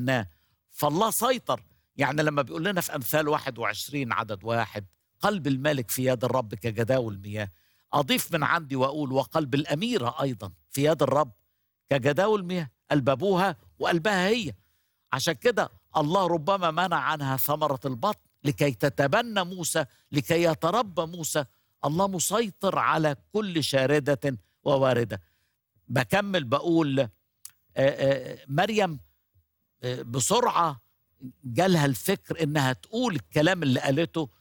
قبلناه فالله سيطر يعني لما بيقول لنا في أمثال 21 عدد واحد قلب الملك في يد الرب كجداول المياه أضيف من عندي وأقول وقلب الأميرة أيضا في يد الرب كجداول المياه قلب أبوها وقلبها هي عشان كده الله ربما منع عنها ثمرة البطن لكي تتبنى موسى لكي يتربى موسى الله مسيطر على كل شاردة وواردة بكمل بقول آه، آه، مريم آه، بسرعة جالها الفكر انها تقول الكلام اللي قالته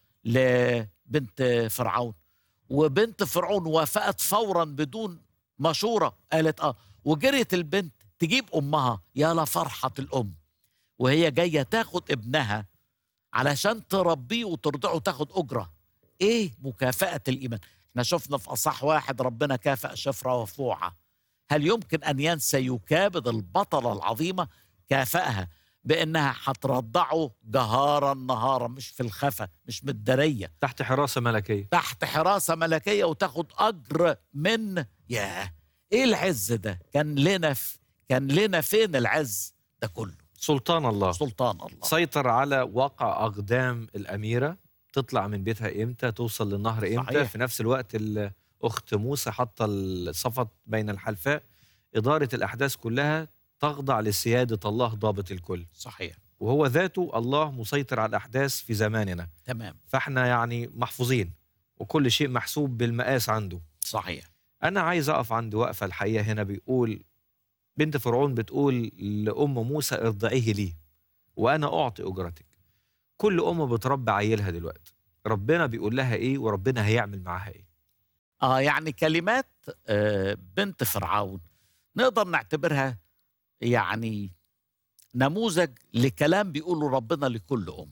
لبنت فرعون وبنت فرعون وافقت فورا بدون مشورة قالت اه وجريت البنت تجيب امها يا لفرحة الام وهي جاية تاخد ابنها علشان تربيه وترضعه وتاخد أجرة إيه مكافأة الإيمان احنا شفنا في أصح واحد ربنا كافأ شفرة وفوعة هل يمكن أن ينسى يكابد البطلة العظيمة كافأها بأنها هترضعه جهارا نهارا مش في الخفا مش متدارية تحت حراسة ملكية تحت حراسة ملكية وتاخد أجر من ياه إيه العز ده كان لنا في كان لنا فين العز ده كله سلطان الله سلطان الله سيطر على واقع أقدام الأميرة تطلع من بيتها إمتى توصل للنهر إمتى صحيح. في نفس الوقت الأخت موسى حاطة الصفت بين الحلفاء إدارة الأحداث كلها تخضع لسيادة الله ضابط الكل صحيح وهو ذاته الله مسيطر على الأحداث في زماننا تمام فاحنا يعني محفوظين وكل شيء محسوب بالمقاس عنده صحيح أنا عايز أقف عند وقفة الحقيقة هنا بيقول بنت فرعون بتقول لأم موسى ارضعيه لي وأنا أعطي أجرتك كل أم بتربي عيلها دلوقتي ربنا بيقول لها إيه وربنا هيعمل معاها إيه اه يعني كلمات آه بنت فرعون نقدر نعتبرها يعني نموذج لكلام بيقوله ربنا لكل ام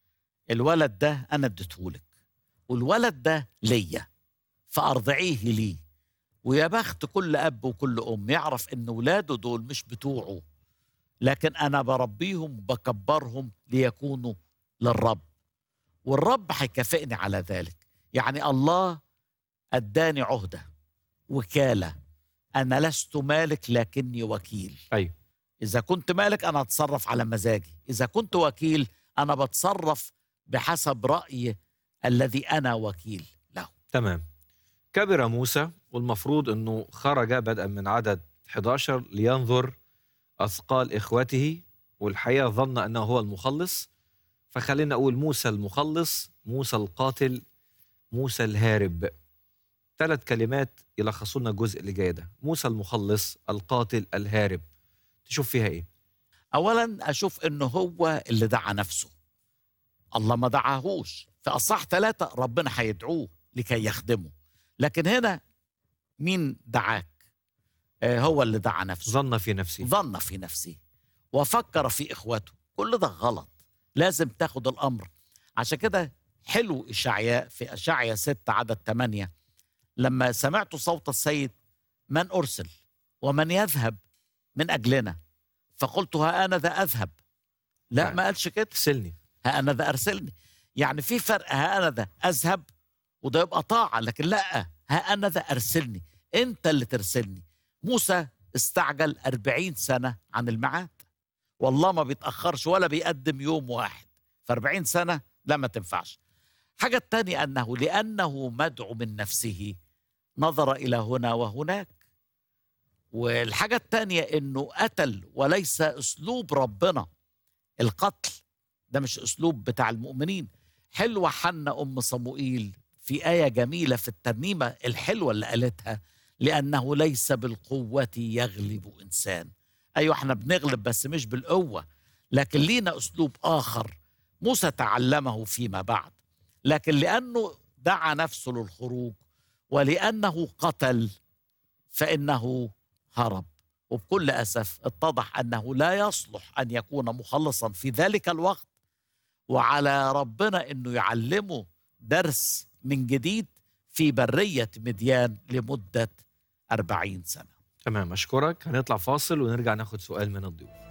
الولد ده انا اديتهولك والولد ده ليا فارضعيه لي ويا بخت كل اب وكل ام يعرف ان ولاده دول مش بتوعه لكن انا بربيهم وبكبرهم ليكونوا للرب والرب هيكافئني على ذلك يعني الله اداني عهده وكاله انا لست مالك لكني وكيل أيوة اذا كنت مالك انا اتصرف على مزاجي اذا كنت وكيل انا بتصرف بحسب راي الذي انا وكيل له تمام كبر موسى والمفروض أنه خرج بدءا من عدد 11 لينظر أثقال إخوته والحقيقة ظن أنه هو المخلص فخلينا أقول موسى المخلص موسى القاتل موسى الهارب ثلاث كلمات يلخصوا لنا الجزء اللي جاي ده موسى المخلص القاتل الهارب تشوف فيها ايه اولا اشوف انه هو اللي دعا نفسه الله ما دعاهوش في اصح ثلاثة ربنا هيدعوه لكي يخدمه لكن هنا مين دعاك آه هو اللي دعا نفسه ظن في نفسه ظن في نفسه وفكر في اخوته كل ده غلط لازم تاخد الامر عشان كده حلو اشعياء في اشعياء 6 عدد 8 لما سمعت صوت السيد من ارسل ومن يذهب من اجلنا فقلت ها انا ذا اذهب لا نعم. ما قالش كده ارسلني ها انا ذا ارسلني يعني في فرق ها انا ذا اذهب وده يبقى طاعه لكن لا ها انا ذا ارسلني انت اللي ترسلني موسى استعجل أربعين سنة عن الميعاد والله ما بيتأخرش ولا بيقدم يوم واحد فأربعين سنة لا ما تنفعش حاجة التانية أنه لأنه مدعو من نفسه نظر إلى هنا وهناك والحاجة التانية أنه قتل وليس أسلوب ربنا القتل ده مش أسلوب بتاع المؤمنين حلوة حنة أم صموئيل في آية جميلة في الترنيمة الحلوة اللي قالتها لأنه ليس بالقوة يغلب إنسان أيوة احنا بنغلب بس مش بالقوة لكن لينا أسلوب آخر موسى تعلمه فيما بعد لكن لأنه دعا نفسه للخروج ولأنه قتل فإنه هرب وبكل أسف اتضح أنه لا يصلح أن يكون مخلصا في ذلك الوقت وعلى ربنا أنه يعلمه درس من جديد في برية مديان لمدة أربعين سنة تمام اشكرك هنطلع فاصل ونرجع ناخد سؤال من الضيوف